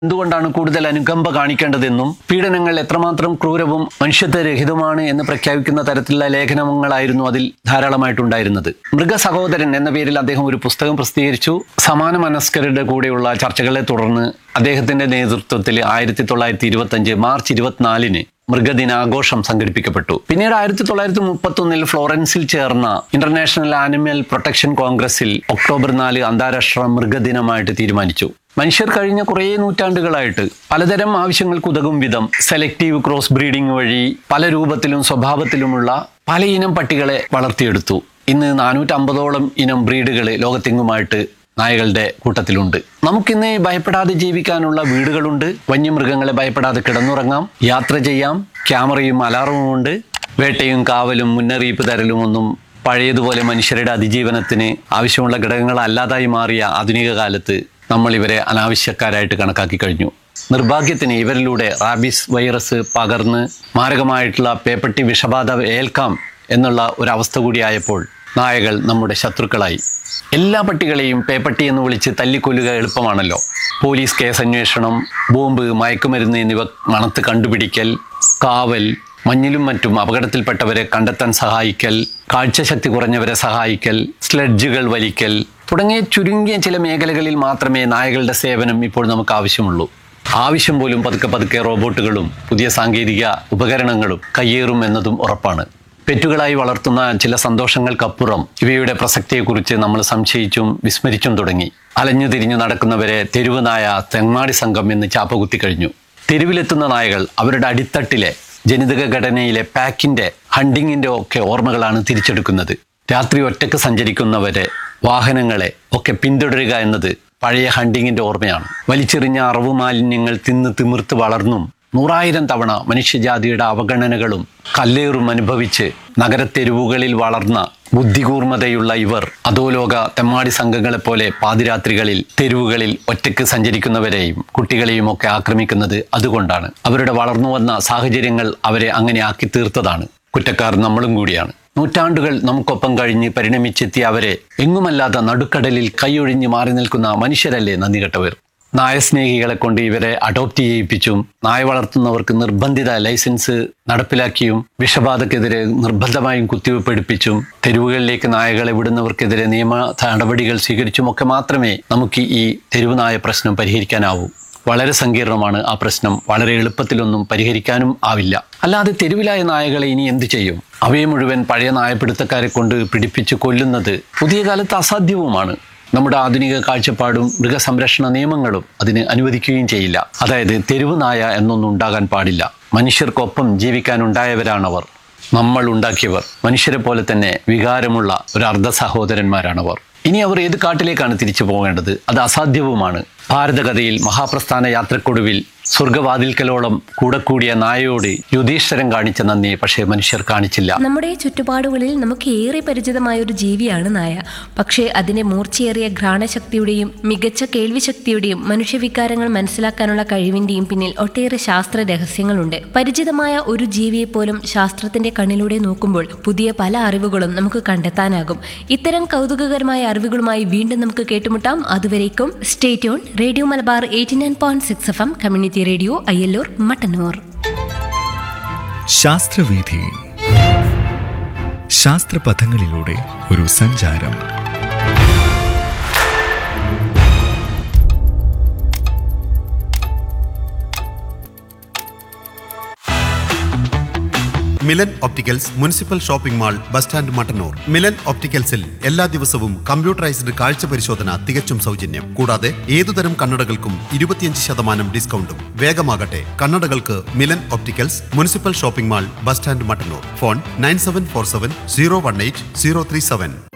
എന്തുകൊണ്ടാണ് കൂടുതൽ അനുകമ്പ കാണിക്കേണ്ടതെന്നും പീഡനങ്ങൾ എത്രമാത്രം ക്രൂരവും മനുഷ്യത്വരഹിതമാണ് എന്ന് പ്രഖ്യാപിക്കുന്ന തരത്തിലുള്ള ലേഖനങ്ങളായിരുന്നു അതിൽ ധാരാളമായിട്ടുണ്ടായിരുന്നത് മൃഗ സഹോദരൻ എന്ന പേരിൽ അദ്ദേഹം ഒരു പുസ്തകം പ്രസിദ്ധീകരിച്ചു സമാന മനസ്കരുടെ കൂടെയുള്ള ചർച്ചകളെ തുടർന്ന് അദ്ദേഹത്തിന്റെ നേതൃത്വത്തിൽ ആയിരത്തി തൊള്ളായിരത്തി ഇരുപത്തി അഞ്ച് മാർച്ച് ഇരുപത്തിനാലിന് മൃഗദിനാഘോഷം സംഘടിപ്പിക്കപ്പെട്ടു പിന്നീട് ആയിരത്തി തൊള്ളായിരത്തി മുപ്പത്തൊന്നിൽ ഫ്ലോറൻസിൽ ചേർന്ന ഇന്റർനാഷണൽ ആനിമൽ പ്രൊട്ടക്ഷൻ കോൺഗ്രസിൽ ഒക്ടോബർ നാല് അന്താരാഷ്ട്ര മൃഗദിനമായിട്ട് തീരുമാനിച്ചു മനുഷ്യർ കഴിഞ്ഞ കുറേ നൂറ്റാണ്ടുകളായിട്ട് പലതരം ആവശ്യങ്ങൾക്ക് ഉതകും വിധം സെലക്റ്റീവ് ക്രോസ് ബ്രീഡിംഗ് വഴി പല രൂപത്തിലും സ്വഭാവത്തിലുമുള്ള പല ഇനം പട്ടികളെ വളർത്തിയെടുത്തു ഇന്ന് നാനൂറ്റമ്പതോളം ഇനം ബ്രീഡുകൾ ലോകത്തെങ്ങുമായിട്ട് നായകളുടെ കൂട്ടത്തിലുണ്ട് നമുക്കിന്ന് ഭയപ്പെടാതെ ജീവിക്കാനുള്ള വീടുകളുണ്ട് വന്യമൃഗങ്ങളെ ഭയപ്പെടാതെ കിടന്നുറങ്ങാം യാത്ര ചെയ്യാം ക്യാമറയും അലാറവും ഉണ്ട് വേട്ടയും കാവലും മുന്നറിയിപ്പ് തരലും ഒന്നും പഴയതുപോലെ മനുഷ്യരുടെ അതിജീവനത്തിന് ആവശ്യമുള്ള ഘടകങ്ങളല്ലാതായി മാറിയ ആധുനിക കാലത്ത് നമ്മൾ ഇവരെ അനാവശ്യക്കാരായിട്ട് കണക്കാക്കി കഴിഞ്ഞു നിർഭാഗ്യത്തിന് ഇവരിലൂടെ റാബിസ് വൈറസ് പകർന്ന് മാരകമായിട്ടുള്ള പേപ്പട്ടി വിഷബാധ ഏൽക്കാം എന്നുള്ള ഒരവസ്ഥ കൂടിയായപ്പോൾ നായകൾ നമ്മുടെ ശത്രുക്കളായി എല്ലാ പട്ടികളെയും പേപ്പട്ടി എന്ന് വിളിച്ച് തല്ലിക്കൊല്ലുക എളുപ്പമാണല്ലോ പോലീസ് കേസ് അന്വേഷണം ബോംബ് മയക്കുമരുന്ന് എന്നിവ മണത്ത് കണ്ടുപിടിക്കൽ കാവൽ മഞ്ഞിലും മറ്റും അപകടത്തിൽപ്പെട്ടവരെ കണ്ടെത്താൻ സഹായിക്കൽ കാഴ്ചശക്തി കുറഞ്ഞവരെ സഹായിക്കൽ സ്ലെഡ്ജുകൾ വലിക്കൽ തുടങ്ങിയ ചുരുങ്ങിയ ചില മേഖലകളിൽ മാത്രമേ നായകളുടെ സേവനം ഇപ്പോൾ നമുക്ക് ആവശ്യമുള്ളൂ ആവശ്യം പോലും പതുക്കെ പതുക്കെ റോബോട്ടുകളും പുതിയ സാങ്കേതിക ഉപകരണങ്ങളും കയ്യേറും എന്നതും ഉറപ്പാണ് പെറ്റുകളായി വളർത്തുന്ന ചില സന്തോഷങ്ങൾക്കപ്പുറം ഇവയുടെ പ്രസക്തിയെക്കുറിച്ച് നമ്മൾ സംശയിച്ചും വിസ്മരിച്ചും തുടങ്ങി അലഞ്ഞു തിരിഞ്ഞു നടക്കുന്നവരെ തെരുവ് നായ തെങ്ങാടി സംഘം എന്ന് ചാപ്പകുത്തി കഴിഞ്ഞു തെരുവിലെത്തുന്ന നായകൾ അവരുടെ അടിത്തട്ടിലെ ജനിതക ഘടനയിലെ പാക്കിന്റെ ഹണ്ടിങ്ങിന്റെ ഒക്കെ ഓർമ്മകളാണ് തിരിച്ചെടുക്കുന്നത് രാത്രി ഒറ്റക്ക് സഞ്ചരിക്കുന്നവരെ വാഹനങ്ങളെ ഒക്കെ പിന്തുടരുക എന്നത് പഴയ ഹണ്ടിങ്ങിന്റെ ഓർമ്മയാണ് വലിച്ചെറിഞ്ഞ അറവ് മാലിന്യങ്ങൾ തിന്ന് തിമിർത്ത് വളർന്നും നൂറായിരം തവണ മനുഷ്യജാതിയുടെ അവഗണനകളും കല്ലേറും അനുഭവിച്ച് നഗരത്തെരുവുകളിൽ വളർന്ന ബുദ്ധികൂർമ്മതയുള്ള ഇവർ അധോലോക തെമ്മാടി സംഘങ്ങളെപ്പോലെ പാതിരാത്രികളിൽ തെരുവുകളിൽ ഒറ്റയ്ക്ക് സഞ്ചരിക്കുന്നവരെയും കുട്ടികളെയും ഒക്കെ ആക്രമിക്കുന്നത് അതുകൊണ്ടാണ് അവരുടെ വളർന്നു വന്ന സാഹചര്യങ്ങൾ അവരെ അങ്ങനെ ആക്കി തീർത്തതാണ് കുറ്റക്കാർ നമ്മളും കൂടിയാണ് നൂറ്റാണ്ടുകൾ നമുക്കൊപ്പം കഴിഞ്ഞ് പരിണമിച്ചെത്തിയ അവരെ എങ്ങുമല്ലാത്ത നടുക്കടലിൽ കൈയൊഴിഞ്ഞ് മാറി നിൽക്കുന്ന മനുഷ്യരല്ലേ നന്ദി കെട്ടവർ നായസ്നേഹികളെ കൊണ്ട് ഇവരെ അഡോപ്റ്റ് ചെയ്യിപ്പിച്ചും നായ വളർത്തുന്നവർക്ക് നിർബന്ധിത ലൈസൻസ് നടപ്പിലാക്കിയും വിഷബാധക്കെതിരെ നിർബന്ധമായും കുത്തിവയ്പ് എടുപ്പിച്ചും തെരുവുകളിലേക്ക് നായകളെ വിടുന്നവർക്കെതിരെ നിയമ നടപടികൾ സ്വീകരിച്ചും ഒക്കെ മാത്രമേ നമുക്ക് ഈ തെരുവ് നായ പ്രശ്നം പരിഹരിക്കാനാവൂ വളരെ സങ്കീർണമാണ് ആ പ്രശ്നം വളരെ എളുപ്പത്തിലൊന്നും പരിഹരിക്കാനും ആവില്ല അല്ലാതെ തെരുവിലായ നായകളെ ഇനി എന്തു ചെയ്യും അവയെ മുഴുവൻ പഴയ നായപിടുത്തക്കാരെ കൊണ്ട് പിടിപ്പിച്ച് കൊല്ലുന്നത് പുതിയ കാലത്ത് അസാധ്യവുമാണ് നമ്മുടെ ആധുനിക കാഴ്ചപ്പാടും മൃഗസംരക്ഷണ നിയമങ്ങളും അതിന് അനുവദിക്കുകയും ചെയ്യില്ല അതായത് തെരുവ് നായ എന്നൊന്നും ഉണ്ടാകാൻ പാടില്ല മനുഷ്യർക്കൊപ്പം ജീവിക്കാനുണ്ടായവരാണവർ നമ്മൾ ഉണ്ടാക്കിയവർ മനുഷ്യരെ പോലെ തന്നെ വികാരമുള്ള ഒരു അർദ്ധ സഹോദരന്മാരാണവർ ഇനി അവർ ഏത് കാട്ടിലേക്കാണ് തിരിച്ചു പോകേണ്ടത് അത് അസാധ്യവുമാണ് ഭാരതകഥയിൽ മഹാപ്രസ്ഥാന യാത്രക്കൊടുവിൽ സ്വർഗവാതിൽക്കലോളം കൂടെ കൂടിയ നായയോട് യുധീശ്വരൻ കാണിച്ച നന്ദി പക്ഷേ മനുഷ്യർ കാണിച്ചില്ല നമ്മുടെ ചുറ്റുപാടുകളിൽ നമുക്ക് ഏറെ പരിചിതമായ ഒരു ജീവിയാണ് നായ പക്ഷേ അതിന്റെ മൂർച്ചയേറിയ ഘ്രാണശക്തിയുടെയും മികച്ച കേൾവിശക്തിയുടെയും മനുഷ്യവികാരങ്ങൾ മനസ്സിലാക്കാനുള്ള കഴിവിന്റെയും പിന്നിൽ ഒട്ടേറെ ശാസ്ത്ര രഹസ്യങ്ങളുണ്ട് പരിചിതമായ ഒരു ജീവിയെ പോലും ശാസ്ത്രത്തിന്റെ കണ്ണിലൂടെ നോക്കുമ്പോൾ പുതിയ പല അറിവുകളും നമുക്ക് കണ്ടെത്താനാകും ഇത്തരം കൗതുകകരമായ അറിവുകളുമായി വീണ്ടും നമുക്ക് കേട്ടുമുട്ടാം അതുവരേക്കും stay tuned radio Malabar eighty nine point six F M community radio Ayyallur Mattannur ശാസ്ത്രവീഥി ശാസ്ത്രപഥങ്ങളിലൂടെ ഒരു സഞ്ചാരം Milan opticals municipal shopping mall bus stand Mattannur Milan ഒപ്റ്റിക്കൽസിൽ എല്ലാ ദിവസവും കമ്പ്യൂട്ടറൈസ്ഡ് കാഴ്ച പരിശോധന തികച്ചും സൗജന്യം കൂടാതെ ഏതുതരം കണ്ണടകൾക്കും ഇരുപത്തിയഞ്ച് ശതമാനം ഡിസ്കൗണ്ടും വേഗമാകട്ടെ കണ്ണടകൾക്ക് Milan opticals municipal shopping mall bus stand Mattannur phone nine seven four seven zero one eight zero three seven